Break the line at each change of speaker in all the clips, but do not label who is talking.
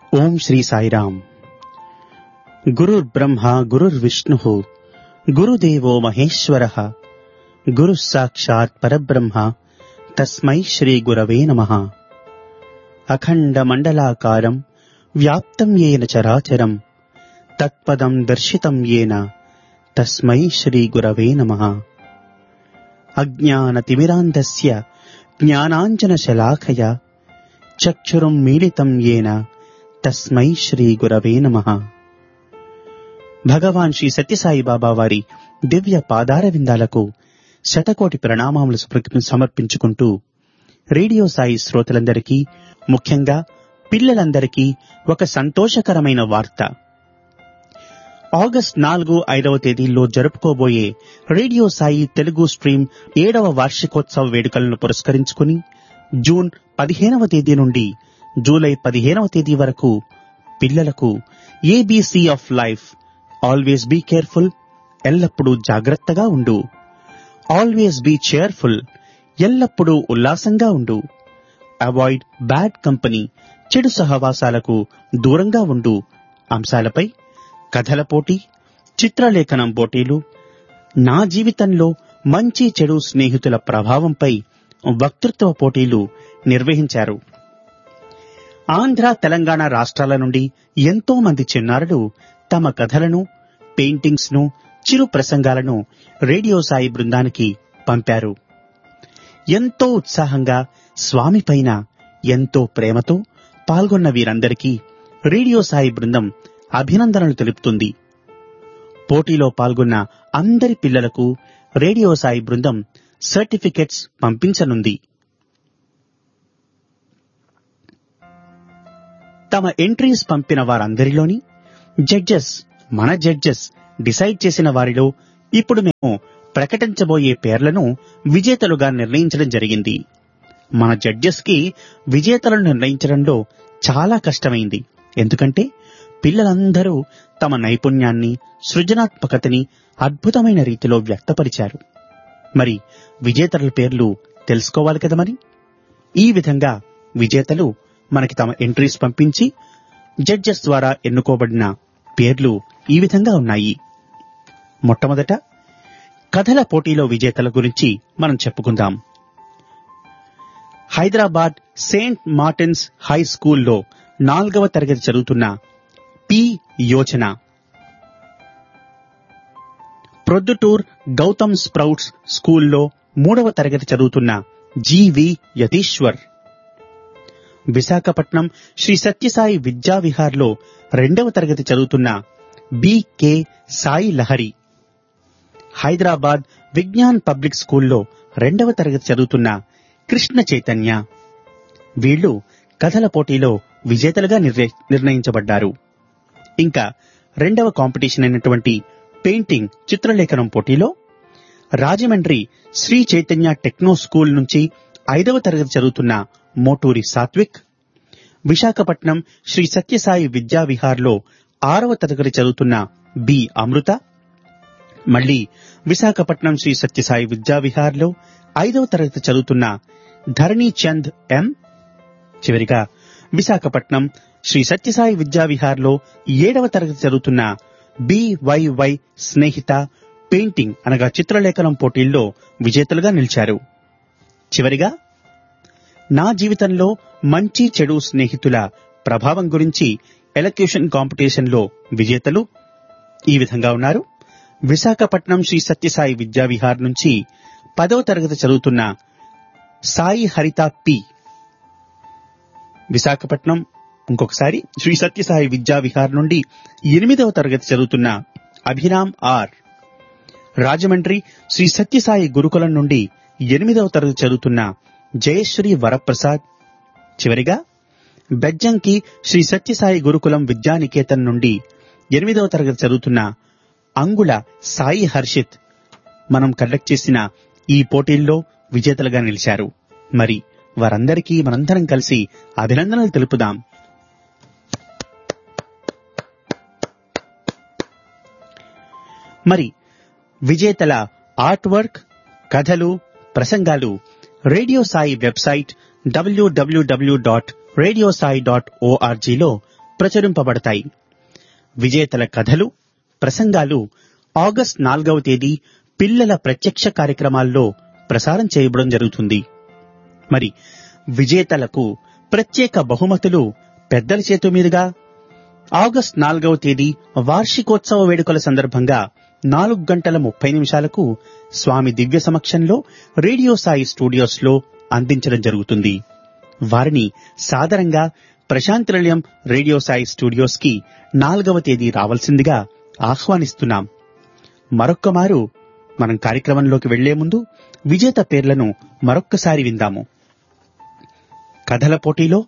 ఓం శ్రీ సాయిరామ్ గురుర్బ్రహ్మ గురుర్విష్ణుః గురుదేవో మహేశ్వరः గురుः సాక్షాత్ పరబ్రహ్మ తస్మై శ్రీ గురవే నమః అఖండమండలాకారం వ్యాప్తం ఏన చరాచరం తత్పదం దర్శితం ఏన తస్మై శ్రీ గురవే నమః అజ్ఞానతిమిరాంధస్య జ్ఞానాంజనశలాఖయ చక్షురుం మీలితం ఏన తస్మై శ్రీ గురవే నమః భగవాన్ శ్రీ సత్యసాయి బాబా వారి దివ్య పాదార విందాలకు శతకోటి ప్రణామాములు సుప్ర- సమర్పించుకుంటూ రేడియో సాయి శ్రోతలందరికీ ముఖ్యంగా పిల్లలందరికీ ఒక సంతోషకరమైన వార్త ఆగస్ట్ నాలుగు ఐదవ తేదీల్లో జరుపుకోబోయే రేడియో సాయి తెలుగు స్ట్రీమ్ ఏడవ వార్షికోత్సవ వేడుకలను పురస్కరించుకుని జూన్ పదిహేనవ తేదీ నుండి జూలై పదిహేనవ తేదీ వరకు పిల్లలకు ABC of life always be careful ఎల్లప్పుడూ జాగ్రత్తగా ఉండు ఆల్వేస్ బీ చేర్ఫుల్ ఎల్లప్పుడూ ఉల్లాసంగా ఉండు అవాయిడ్ బ్యాడ్ కంపెనీ చెడు సహవాసాలకు దూరంగా ఉండు అంశాలపై కథల పోటీ చిత్రలేఖనం పోటీలు నా జీవితంలో మంచి చెడు స్నేహితుల ప్రభావంపై వక్తృత్వ పోటీలు నిర్వహించారు ఆంధ్ర తెలంగాణ రాష్ట్రాల నుండి ఎంతో మంది చిన్నారులు తమ కథలను పెయింటింగ్స్ ను చిరు ప్రసంగాలను రేడియో సాయి బృందానికి పంపారు ఎంతో ఉత్సాహంగా స్వామి పైన ఎంతో ప్రేమతో పాల్గొన్న వీరందరికీ రేడియో సాయి బృందం అభినందనలు తెలుపుతుంది పోటీలో పాల్గొన్న అందరి పిల్లలకు రేడియో సాయి బృందం సర్టిఫికెట్స్ పంపించనుంది తమ ఎంట్రీస్ పంపిన వారందరిలోని జడ్జెస్ మన జడ్జెస్ డిసైడ్ చేసిన వారిలో ఇప్పుడు మేము ప్రకటించబోయే పేర్లను విజేతలుగా నిర్ణయించడం జరిగింది మన జడ్జెస్ కి విజేతలను నిర్ణయించడంలో చాలా కష్టమైంది ఎందుకంటే పిల్లలందరూ తమ నైపుణ్యాన్ని సృజనాత్మకతని అద్భుతమైన రీతిలో వ్యక్తపరిచారు మరి విజేతల పేర్లు తెలుసుకోవాలి కదా మరి ఈ విధంగా విజేతలు మనకి తమ ఎంట్రీస్ పంపించి జడ్జెస్ ద్వారా ఎన్నుకోబడిన పేర్లు ఈ విధంగా ఉన్నాయి మొట్టమొదట కథల పోటీలో విజేతల గురించి మనం చెప్పుకుందాం హైదరాబాద్ సెయింట్ మార్టిన్స్ హై స్కూల్లో నాలుగవ తరగతి చదువుతున్న పి యోచన ప్రొద్దుటూర్ గౌతమ్ స్ప్రౌట్స్ స్కూల్లో మూడవ తరగతి చదువుతున్న జీవి యతీశ్వర్ విశాఖపట్నం శ్రీ సత్యసాయి విద్యావిహార్లో రెండవ తరగతి చదువుతున్న బికే సాయి లహరి హైదరాబాద్ విజ్ఞాన్ పబ్లిక్ స్కూల్లో రెండవ తరగతి చదువుతున్న కృష్ణ చైతన్య వీళ్ళు కథల పోటీలో విజేతలుగా నిర్ణయ- నిర్ణయించబడ్డారు ఇంకా రెండవ కాంపిటీషన్ అయినటువంటి పెయింటింగ్ చిత్రలేఖనం పోటీలో రాజమండ్రి శ్రీ చైతన్య టెక్నో స్కూల్ నుంచి ఐదవ తరగతి చదువుతున్న మోటూరి సాత్విక్ విశాఖపట్నం శ్రీ సత్యసాయి విద్యావిహార్లో ఆరవ తరగతి చదువుతున్న బి అమృత మళ్ళీ విశాఖపట్నం శ్రీ సత్యసాయి విద్యావిహార్లో ఐదవ తరగతి చదువుతున్న ధరణి చంద్ ఎం చివరిగా విశాఖపట్నం శ్రీ సత్యసాయి విద్యావిహార్లో ఏడవ తరగతి చదువుతున్న బివైవై స్నేహిత పెయింటింగ్ అనగా చిత్రలేఖనం పోటీల్లో విజేతలుగా నిలిచారు చివరిగా నా జీవితంలో మంచి చెడు స్నేహితుల ప్రభావం గురించి ఎలక్యూషన్ కాంపిటీషన్లో విజేతలు ఈ విధంగా ఉన్నారు విశాఖపట్నం శ్రీ సత్యసాయి విద్యావిహార్ నుంచి పదవ తరగతి చదువుతున్న సాయి హరిత పి విశాఖపట్నం ఇంకొకసారి శ్రీ సత్యసాయి విద్యావిహార్ నుండి ఎనిమిదవ తరగతి చదువుతున్న అభిరామ్ ఆర్ రాజమండ్రి శ్రీ సత్యసాయి గురుకులం నుండి ఎనిమిదవ తరగతి చదువుతున్న జయశ్రీ వరప్రసాద్ చివరిగా బెజ్జంకి శ్రీ సత్యసాయి గురుకులం విద్యానికేతన్ నుండి ఎనిమిదవ తరగతి చదువుతున్న అంగుళ సాయి హర్షిత్ మనం కండక్ట్ చేసిన ఈ పోటీల్లో విజేతలుగా నిలిచారు మరి వారందరికీ మనందరం కలిసి అభినందనలు తెలుపుదాం మరి విజేతల ఆర్ట్ వర్క్ కథలు ప్రసంగాలు radio Sai website W W W dot radio Sai dot ఓఆర్జీలో ప్రచురింపబడతాయి విజేతల కథలు ప్రసంగాలు ఆగస్ట్ నాలుగవ తేదీ పిల్లల ప్రత్యక్ష కార్యక్రమాల్లో ప్రసారం చేయబడం జరుగుతుంది మరి విజేతలకు ప్రత్యేక బహుమతులు పెద్దల చేతు మీదుగా ఆగస్ట్ నాలుగవ తేదీ వార్షికోత్సవ వేడుకల సందర్భంగా నాలుగు గంటల ముప్పై నిమిషాలకు స్వామి దివ్య సమక్షంలో రేడియో సాయి స్టూడియోస్ లో అందించడం జరుగుతుంది వారిని సాదరంగా ప్రశాంత్ నిలయం రేడియో సాయి స్టూడియోస్ కి నాలుగవ తేదీ రావాల్సిందిగా ఆహ్వానిస్తున్నాం మరొక్క మారు మనం కార్యక్రమంలోకి వెళ్లే ముందు విజేత పేర్లను మరొక్కసారి విందాము కథల పోటీలో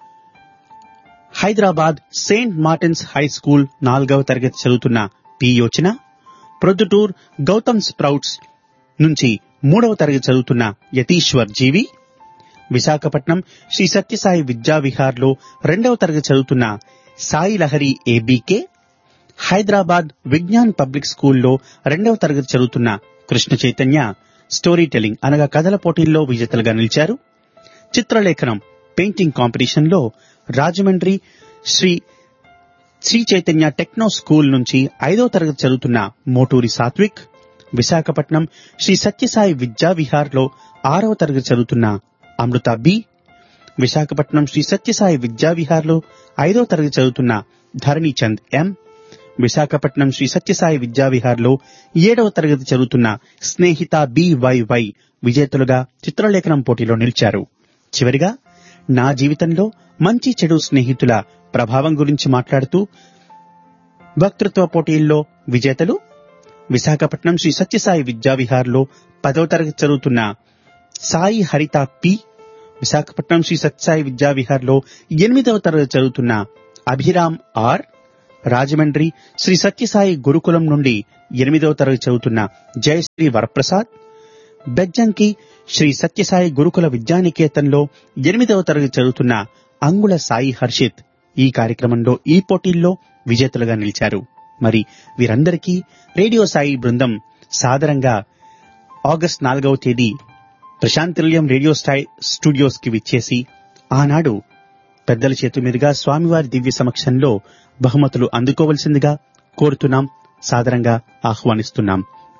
Hyderabad saint Martin's high school నాలుగవ తరగతి చదువుతున్న పి యోచన ప్రొద్దుటూర్ గౌతమ్ స్ప్రౌట్స్ నుంచి మూడవ తరగతి చదువుతున్న యతీశ్వర్ జీవి విశాఖపట్నం శ్రీ సత్యసాయి విద్యా విహార్లో రెండవ తరగతి చదువుతున్న సాయి లహరి ఏబీకే హైదరాబాద్ విజ్ఞాన్ పబ్లిక్ స్కూల్లో రెండవ తరగతి చదువుతున్న కృష్ణ చైతన్య స్టోరీ టెల్లింగ్ అనగా కథల పోటీల్లో విజేతలుగా నిలిచారు చిత్రలేఖనం పెయింటింగ్ కాంపిటీషన్ లో రాజమండ్రి శ్రీ శ్రీ చైతన్య టెక్నో స్కూల్ నుంచి ఐదవ తరగతి చదువుతున్న మోటూరి సాత్విక్ విశాఖపట్నం శ్రీ సత్యసాయి విద్యా విహార్ లో ఆరవ తరగతి చదువుతున్న అమృత బి విశాఖపట్నం శ్రీ సత్యసాయి విద్యా విహార్ లో ఐదవ తరగతి చదువుతున్న ధరణి చంద్ ఎం విశాఖపట్నం శ్రీ సత్యసాయి విద్యా విహార్ లో ఏడవ తరగతి చదువుతున్న స్నేహిత బివైవై విజేతలుగా చిత్రలేఖనం పోటీలో నిలిచారు చివరిగా నా జీవితంలో మంచి చెడు స్నేహితుల ప్రభావం గురించి మాట్లాడుతూ వక్తృత్వ పోటీల్లో విజేతలు విశాఖపట్నం శ్రీ సత్యసాయి విద్యా విహార్లో పదవ తరగతి చదువుతున్న సాయి హరిత పి విశాఖపట్నం శ్రీ సత్యసాయి విద్యా విహార్లో ఎనిమిదవ తరగతి చదువుతున్న అభిరామ్ ఆర్ రాజమండ్రి శ్రీ సత్యసాయి గురుకులం నుండి ఎనిమిదవ తరగతి చదువుతున్న జయశ్రీ వరప్రసాద్ బెజ్జంకి శ్రీ సత్యసాయి గురుకుల విద్యానికేతన్లో ఎనిమిదవ తరగతి చదువుతున్న అంగుళ సాయి హర్షిత్ ఈ కార్యక్రమంలో ఈ పోటీల్లో విజేతలుగా నిలిచారు మరి వీరందరికీ రేడియో సాయి బృందం సాదరంగా ఆగస్ట్ నాలుగవ తేదీ ప్రశాంతిల్యం రేడియో స్టాయి స్టూడియోస్ కి విచ్చేసి ఆనాడు పెద్దల చేతు మీదుగా స్వామివారి దివ్య సమక్షంలో బహుమతులు అందుకోవలసిందిగా కోరుతున్నాం సాదరంగా ఆహ్వానిస్తున్నాం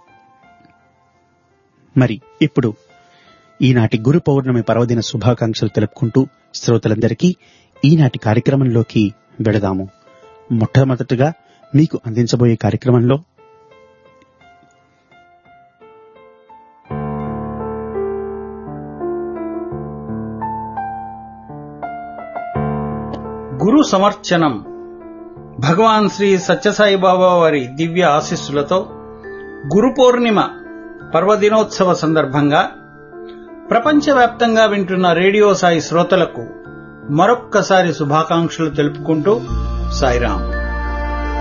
మరి ఇప్పుడు ఈనాటి గురు పౌర్ణమి పర్వదిన శుభాకాంక్షలు తెలుపుకుంటూ శ్రోతలందరికీ ఈనాటి కార్యక్రమంలోకి వెళదాము మొట్టమొదటగా మీకు అందించబోయే కార్యక్రమంలో
గురు సమర్చనం భగవాన్ శ్రీ సత్యసాయి బాబా వారి దివ్య ఆశీస్సులతో గురు పౌర్ణిమ పర్వదినోత్సవ సందర్భంగా ప్రపంచవ్యాప్తంగా వింటున్న రేడియో సాయి శ్రోతలకు మరొక్కసారి శుభాకాంక్షలు తెలుపుకుంటూ సాయిరాం